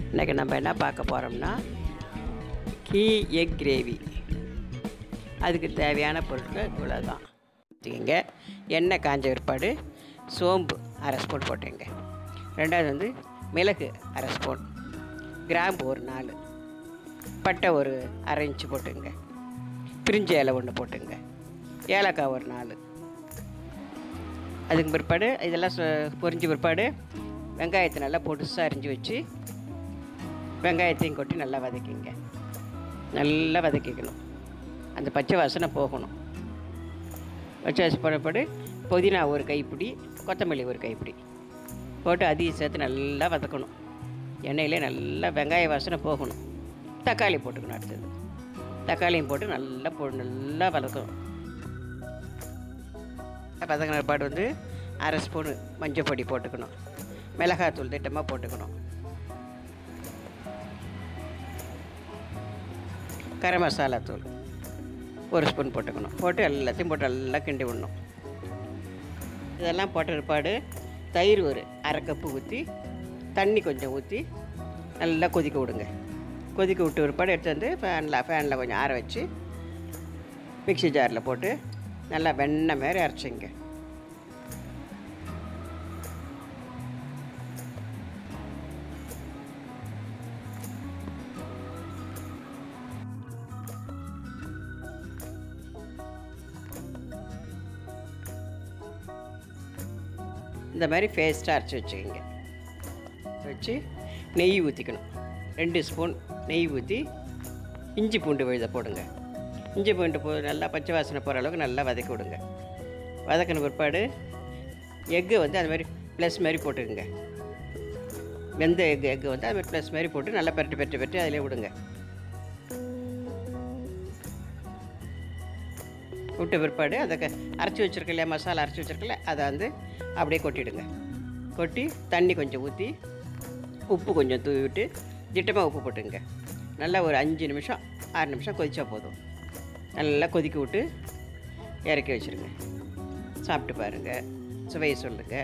இன்றைக்கி நம்ம என்ன பார்க்க போகிறோம்னா கீ எக் கிரேவி அதுக்கு தேவையான பொருட்கள் இவ்வளோ தான் வச்சுக்கோங்க எண்ணெய் காஞ்ச பிற்பாடு சோம்பு அரை ஸ்பூன் போட்டுங்க ரெண்டாவது வந்து மிளகு அரை ஸ்பூன் கிராம்பு ஒரு நாலு பட்டை ஒரு அரை இன்ச்சு போட்டுங்க பிரிஞ்ச இலை ஒன்று போட்டுங்க ஏலக்காய் ஒரு நாலு அதுக்கு பிற்பாடு இதெல்லாம் சொ- பொரிஞ்ச பிற்பாடு வெங்காயத்தை நல்லா பொடுசாக அரிஞ்சு வச்சு வெங்காயத்தையும் கொட்டி நல்லா வதக்கிங்க நல்லா வதக்கிக்கணும் அந்த பச்சை வாசனை போகணும் பச்சை வாசனை போனப்படு புதினா ஒரு கைப்பிடி கொத்தமல்லி ஒரு கைப்பிடி போட்டு அதையும் சேர்த்து நல்லா வதக்கணும் எண்ணெயிலே நல்லா வெங்காய வாசனை போகணும் தக்காளி போட்டுக்கணும் அடுத்தது தக்காளியும் போட்டு நல்லா போ நல்லா வதக்கணும் வதக்கின பாடு வந்து அரை ஸ்பூனு மஞ்சள் பொடி போட்டுக்கணும் மிளகாத்தூள் திட்டமாக போட்டுக்கணும் கரம் மசாலா தூள் ஒரு ஸ்பூன் போட்டுக்கணும் போட்டு எல்லாத்தையும் போட்டு நல்லா கிண்டி விடணும் இதெல்லாம் போட்ட பிற்பாடு தயிர் ஒரு அரை கப்பு ஊற்றி தண்ணி கொஞ்சம் ஊற்றி நல்லா கொதிக்க விடுங்க கொதிக்க விட்டு பிற்பாடு எடுத்து வந்து ஃபேனில் ஃபேனில் கொஞ்சம் ஆற வச்சு மிக்ஸி ஜாரில் போட்டு நல்லா வெண்ணெய் மாரி அரைச்சிங்க இந்த மாதிரி பேஸ்ட்டாக அரைச்சி வச்சுக்கோங்க வச்சு நெய் ஊற்றிக்கணும் ரெண்டு ஸ்பூன் நெய் ஊற்றி இஞ்சி பூண்டு விழுத போடுங்க இஞ்சி பூண்டு போ நல்லா பச்சை வாசனை போகிற அளவுக்கு நல்லா வதக்கி விடுங்க வதக்கின பிற்பாடு எக்கு வந்து அது மாதிரி ப்ளஸ் மாதிரி போட்டுக்குங்க வெந்த எக்கு எக்கு வந்து அது மாதிரி ப்ளஸ் மாதிரி போட்டு நல்லா பெரட்டி பெரட்டி பெரட்டி அதிலே விடுங்க விட்ட பிற்பாடு அதை க- அரைச்சி வச்சிருக்க இல்லையா மசாலா அரைச்சி வச்சிருக்கல அதை வந்து அப்படியே கொட்டிடுங்க கொட்டி தண்ணி கொஞ்சம் ஊற்றி உப்பு கொஞ்சம் தூவி விட்டு திட்டமாக உப்பு போட்டுங்க நல்லா ஒரு அஞ்சு நிமிஷம் ஆறு நிமிஷம் கொதிச்சா போதும் நல்லா கொதிக்க விட்டு இறக்கி வச்சுருங்க சாப்பிட்டு பாருங்கள் சுவையை சொல்லுங்கள்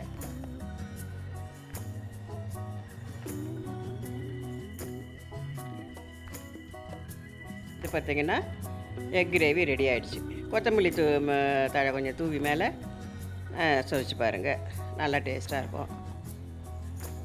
இது பார்த்தீங்கன்னா எக் கிரேவி ரெடி ஆயிடுச்சு கொத்தமல்லி தூ ம- தழை கொஞ்சம் தூவி மேலே சுவைச்சு பாருங்கள் நல்லா டேஸ்ட்டாக இருக்கும்